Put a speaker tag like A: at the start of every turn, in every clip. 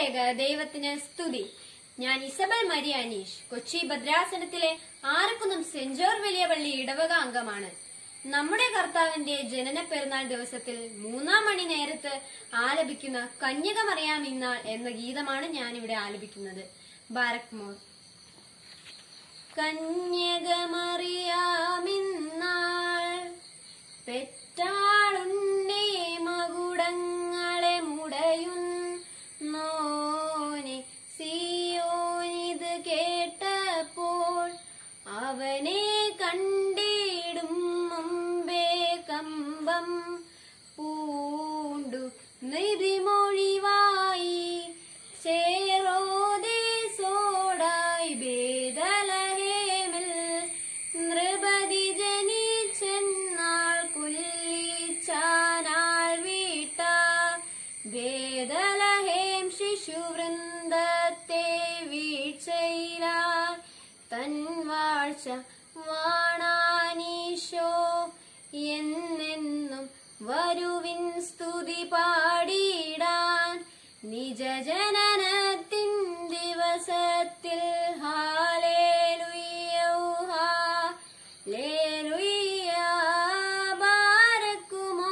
A: ത്രിയേക ദൈവത്തിന് സ്തുതി ഞാൻ ഇസബൽ മരിയ അനീഷ് കൊച്ചി ഭദ്രാസനത്തിലെ ആരക്കുന്നം സെന്റ് ജോർജ് വലിയ പള്ളി ഇടവക അംഗമാണ് നമ്മുടെ കർത്താവിന്റെ ജനന പെരുന്നാൾ ദിവസത്തിൽ മൂന്നാം മണി നേരത്ത് ആലപിക്കുന്ന കന്യകമറിയാം ഇന്നാൾ എന്ന ഗീതമാണ് ഞാനിവിടെ ആലപിക്കുന്നത് ബാരക് മോർ കന്യകമറിയാമിന്നാൾ പെറ്റാളുണ്ണേ മകുടങ്ങളെ മുടയുന്നോനെ സിയോനിത് കേട്ടപ്പോൾ അവനെ കണ്ടിടും മുമ്പേ കമ്പം പൂണ്ടു നിധിമൊഴിവായി ചേരോദേ സോടായി ബേദലഹേമിൽ നൃപതി ജനിച്ചെന്നാൾ കുല്ലിച്ചാനാൾ വീട്ട വേദലഹേം ശിശുവൃന്ദത്തെ വീഴ്ചയിലാൽ തൻ വാഴ്ച വാണാനീശോ എന്നെന്നും വരുവിൻ സ്തുതി പാടിയിടാൻ നിജജനനത്തിൻ ദിവസത്തിൽ ഹാലേലുയ്യോ ഹാലേലുയ്യ ബാരക്കുമോ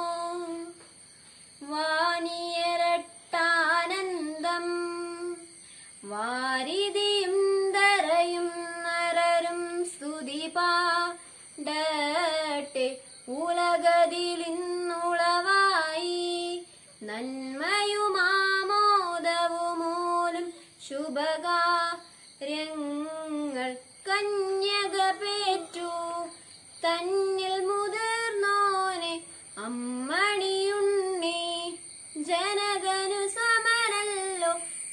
A: വാനിയരട്ടാനന്ദം വാരിതിയും ധരയും നരരും സ്തുതി പാടട്ടെ ഉലകതിലിന്നുളവായി നന്മയുമാമോദവുമൂലും ശുഭകാര്യങ്ങൾ കന്യക പേറ്റു തന്നിൽ മുതിർന്നോനെ അമ്മണിയുണ്ണി ജനകനു സമരല്ലോ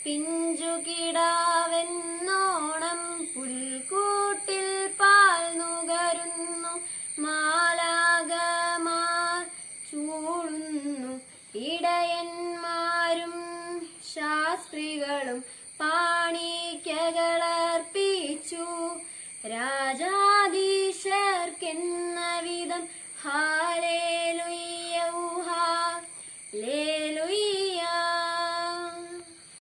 A: പിഞ്ചുകിടാവെന്നോണം പുൽക്കൂട്ടിൽ പാൽ നുകരുന്നു മാലാകമാർ ചൂടുന്നു ഇടയന്മാരും ശാസ്ത്രികളും പാണിക്കകളർപ്പിച്ചു രാജാധീശർക്കെന്ന വിധം ഹാലേ